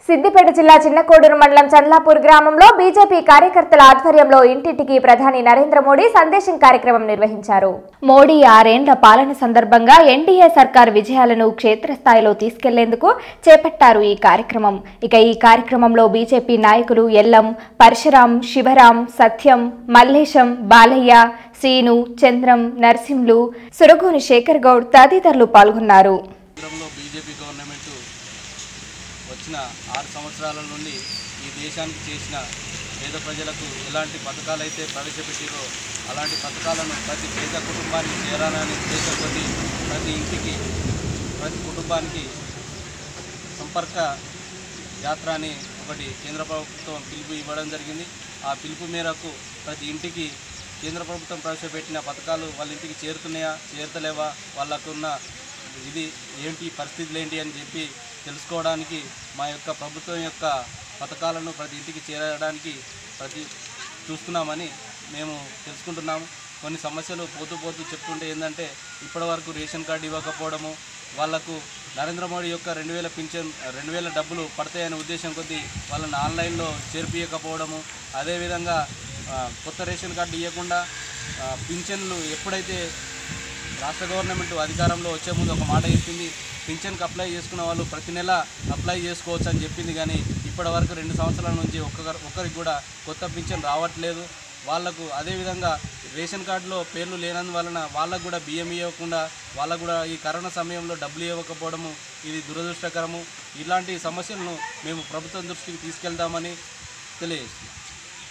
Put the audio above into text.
సిద్దిపేట జిల్లా చిన్నకోడూరు మండలం చంద్లాపూర్ గ్రామంలో బీజేపీ కార్యకర్తల ఆధ్వర్యంలో ఇంటింటికి ప్రధాని నరేంద్ర మోడీ సందేశం కార్యక్రమం నిర్వహించారు మోడీ ఆరేండ్ల పాలన సందర్భంగా ఎన్డీఏ సర్కార్ విజయాలను క్షేత్రస్థాయిలో తీసుకెళ్లేందుకు చేపట్టారు ఈ కార్యక్రమం ఇక ఈ కార్యక్రమంలో బీజేపీ నాయకులు ఎల్లం పరశురాం శివరాం సత్యం మల్లేశం బాలయ్య శ్రీను చంద్రం నర్సింలు సురగోని శేఖర్ గౌడ్ తదితరులు పాల్గొన్నారు కేంద్రంలో బీజేపీ గవర్నమెంట్ వచ్చిన ఆరు సంవత్సరాల నుండి ఈ దేశానికి చేసిన పేద ప్రజలకు ఎలాంటి పథకాలు అయితే ప్రవేశపెట్టిరో అలాంటి పథకాలను ప్రతి పేద కుటుంబానికి చేరాలనే ఉద్దేశంతో ప్రతి ఇంటికి ప్రతి కుటుంబానికి సంపర్క యాత్ర అని ఒకటి కేంద్ర ప్రభుత్వం పిలుపు ఇవ్వడం జరిగింది ఆ పిలుపు మేరకు ప్రతి ఇంటికి కేంద్ర ప్రభుత్వం ప్రవేశపెట్టిన పథకాలు వాళ్ళ ఇంటికి చేరుతున్నాయా చేరుతలేవా వాళ్ళకున్న ఇది ఏంటి పరిస్థితులు ఏంటి అని చెప్పి తెలుసుకోవడానికి మా యొక్క ప్రభుత్వం యొక్క పథకాలను ప్రతి ఇంటికి చేరడానికి ప్రతి చూస్తున్నామని మేము తెలుసుకుంటున్నాము కొన్ని సమస్యలు పోతూ పోతూ చెప్తుంటే ఏంటంటే ఇప్పటివరకు రేషన్ కార్డు ఇవ్వకపోవడము వాళ్లకు నరేంద్ర మోడీ యొక్క రెండు వేల పింఛన్ రెండు వేల డబ్బులు పడతాయనే ఉద్దేశం కొద్దీ వాళ్ళని ఆన్లైన్లో చేర్పియకపోవడము అదేవిధంగా ఆ, కొత్త రేషన్ కార్డు ఇవ్వకుండా ఆ, పింఛన్లు ఎప్పుడైతే రాష్ట్ర గవర్నమెంట్ అధికారంలో వచ్చే ముందు ఒక మాట చెప్పింది పింఛన్కి అప్లై చేసుకున్న వాళ్ళు ప్రతి నెల అప్లై చేసుకోవచ్చు అని చెప్పింది కానీ ఇప్పటివరకు రెండు సంవత్సరాల నుంచి ఒక్కరు ఒక్కరికి కూడా కొత్త పింఛన్ రావట్లేదు వాళ్ళకు అదేవిధంగా రేషన్ కార్డులో పేర్లు లేనందువలన వాళ్ళకు కూడా బియ్యం ఇవ్వకుండా వాళ్ళకు కూడా ఈ కరోనా సమయంలో డబ్బులు ఇవ్వకపోవడము ఇది దురదృష్టకరము ఇలాంటి సమస్యలను మేము ప్రభుత్వం దృష్టికి తీసుకెళ్తామని తెలియజేస్తున్నాం